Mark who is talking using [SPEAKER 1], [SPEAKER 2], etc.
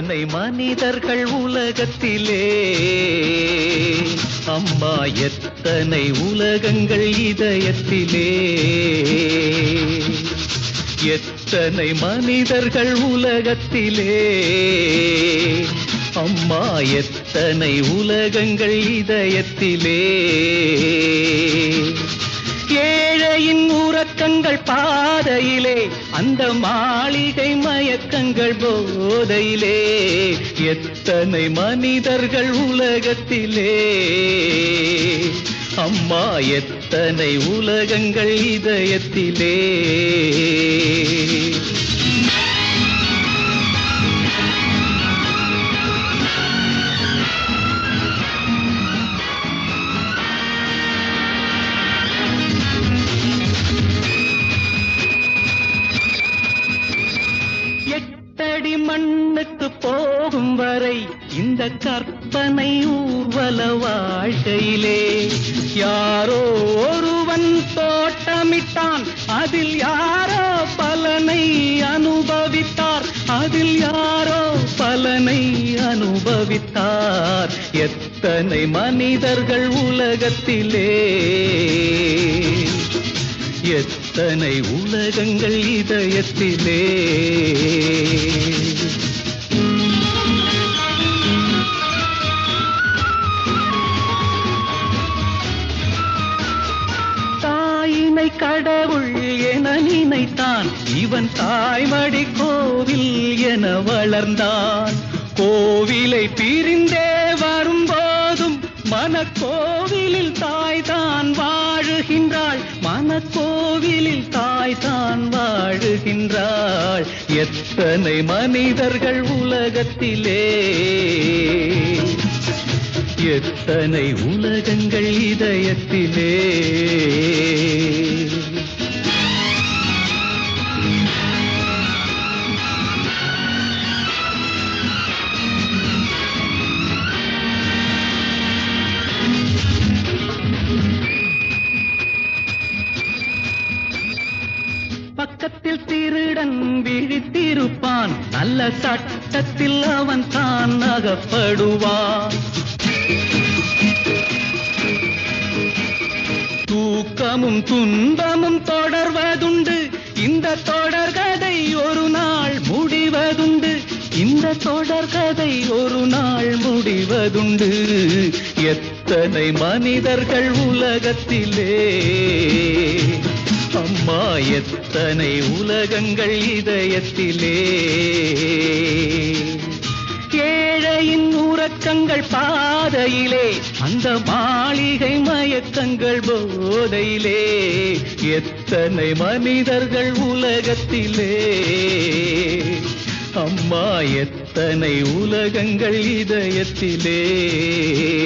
[SPEAKER 1] எத்தனை மனிதர்கள் உலகத்திலே அம்மா எத்தனை உலகங்கள் இதயத்திலே எத்தனை மனிதர்கள் உலகத்திலே அம்மா எத்தனை உலகங்கள் இதயத்திலே ஏழையின் உறக்கங்கள் பாதையிலே அந்த மாளிகை மயக்கங்கள் போதையிலே எத்தனை மனிதர்கள் உலகத்திலே அம்மா எத்தனை உலகங்கள் இதயத்திலே எட்டடி மண்ணுக்கு போகும் வரை இந்த கற்பனை ஊர்வல வாழ்க்கையிலே யாரோ ஒருவன் தோட்டமிட்டான் அதில் யாரோ பலனை அனுபவித்தார் அதில் யாரோ பலனை அனுபவித்தார் எத்தனை மனிதர்கள் உலகத்திலே எத்தனை உலகங்கள் இதயத்திலே தாயினை கடவுள் என நினைத்தான் இவன் தாய்மடி கோவில் என வளர்ந்தான் கோவிலை பிரிந்தே வரும்போதும் மனக்கோவிலில் தாய் தான் வாழுகின்றாள் மனக்கோவிலில் தாய் தான் வாழுகின்றாள் எத்தனை மனிதர்கள் உலகத்திலே எத்தனை உலகங்கள் இதயத்திலே பக்கத்தில் திருடன் விழித்திருப்பான் நல்ல சட்டத்தில் அவன் தான் அகப்படுவான் தூக்கமும் துன்பமும் தொடர்வதுண்டு இந்த தொடர்கதை ஒரு நாள் முடிவதுண்டு இந்த தொடர்கதை ஒரு நாள் முடிவதுண்டு எத்தனை மனிதர்கள் உலகத்திலே அம்மா எத்தனை உலகங்கள் இதயத்திலே ஏழையின் உறக்கங்கள் பாதையிலே அந்த மாளிகை மயக்கங்கள் போதையிலே எத்தனை மனிதர்கள் உலகத்திலே அம்மா எத்தனை உலகங்கள் இதயத்திலே